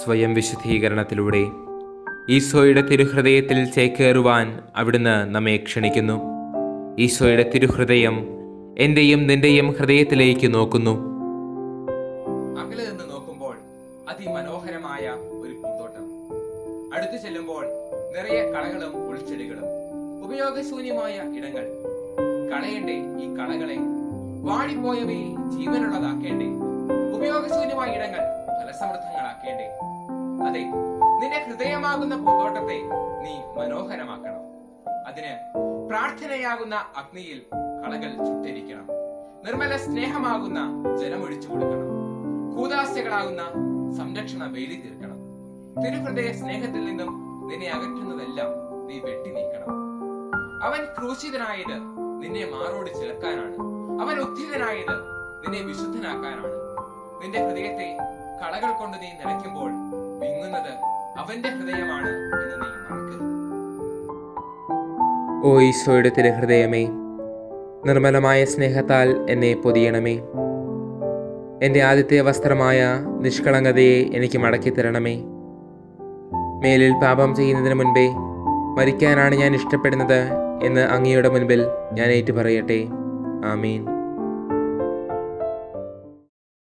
സ്വയം വിശുദ്ധീകരണത്തിലൂടെ ഈശോയുടെ തിരുഹൃദയത്തിൽ ചേക്കേറുവാൻ അവിടുന്ന് നമ്മെ ക്ഷണിക്കുന്നു ഈശോയുടെ തിരുഹൃദയം എൻ്റെയും നിന്റെയും ഹൃദയത്തിലേക്ക് നോക്കുന്നു അകലെ നിന്ന് നോക്കുമ്പോൾ അതിമനോഹരമായ ഒരു പൂന്തോട്ടം അടുത്തു ചെല്ലുമ്പോൾ നിറയെ കളകളും ഉൾച്ചെടികളും ഉപയോഗശൂന്യമായ ഇടങ്ങൾ കളയണ്ടേ ഈ കളകളെ വാടിപ്പോയവയെ ജീവനുള്ളതാക്കേണ്ടേ ഉപയോഗശൂന്യമായ ഇടങ്ങൾ ഫലസമൃദ്ധങ്ങളാക്കേണ്ടേ അതെ നിന്റെ ഹൃദയമാകുന്ന പൂന്തോട്ടത്തെ നീ മനോഹരമാക്കണം അതിന് പ്രാർത്ഥനയാകുന്ന അഗ്നിയിൽ കളകൾ ചുട്ടരിക്കണം നിർമ്മല സ്നേഹമാകുന്ന ജലമൊഴിച്ചു കൊടുക്കണം കൂതാശകളാകുന്ന സംരക്ഷണ വേലി തീർക്കണം തിരുഹൃദയ സ്നേഹത്തിൽ നിന്നും നിന്നെ അകറ്റുന്നതെല്ലാം നീ വെട്ടി നീക്കണം അവൻ ക്രൂശിതനായത് നിന്നെ മാറോട് ചേർക്കാനാണ് അവൻ ഉദ്ധിതനായത് നിന്നെ വിശുദ്ധനാക്കാനാണ് നിന്റെ ഹൃദയത്തെ കളകൾ കൊണ്ട് നീ നിറയ്ക്കുമ്പോൾ വിങ്ങുന്നത് അവന്റെ ഹൃദയമാണ് എന്ന് നീ മറക്കരുത് ഓ ഈശോയുടെ തിരുഹൃദയമേ നിർമ്മലമായ സ്നേഹത്താൽ എന്നെ പൊതിയണമേ എൻ്റെ ആദ്യത്തെ വസ്ത്രമായ നിഷ്കളങ്കതയെ എനിക്ക് മടക്കി തരണമേ മേലിൽ പാപം ചെയ്യുന്നതിന് മുൻപേ മരിക്കാനാണ് ഞാൻ ഇഷ്ടപ്പെടുന്നത് എന്ന് അങ്ങയുടെ മുൻപിൽ ഞാൻ ഏറ്റുപറയട്ടെ ആമീൻ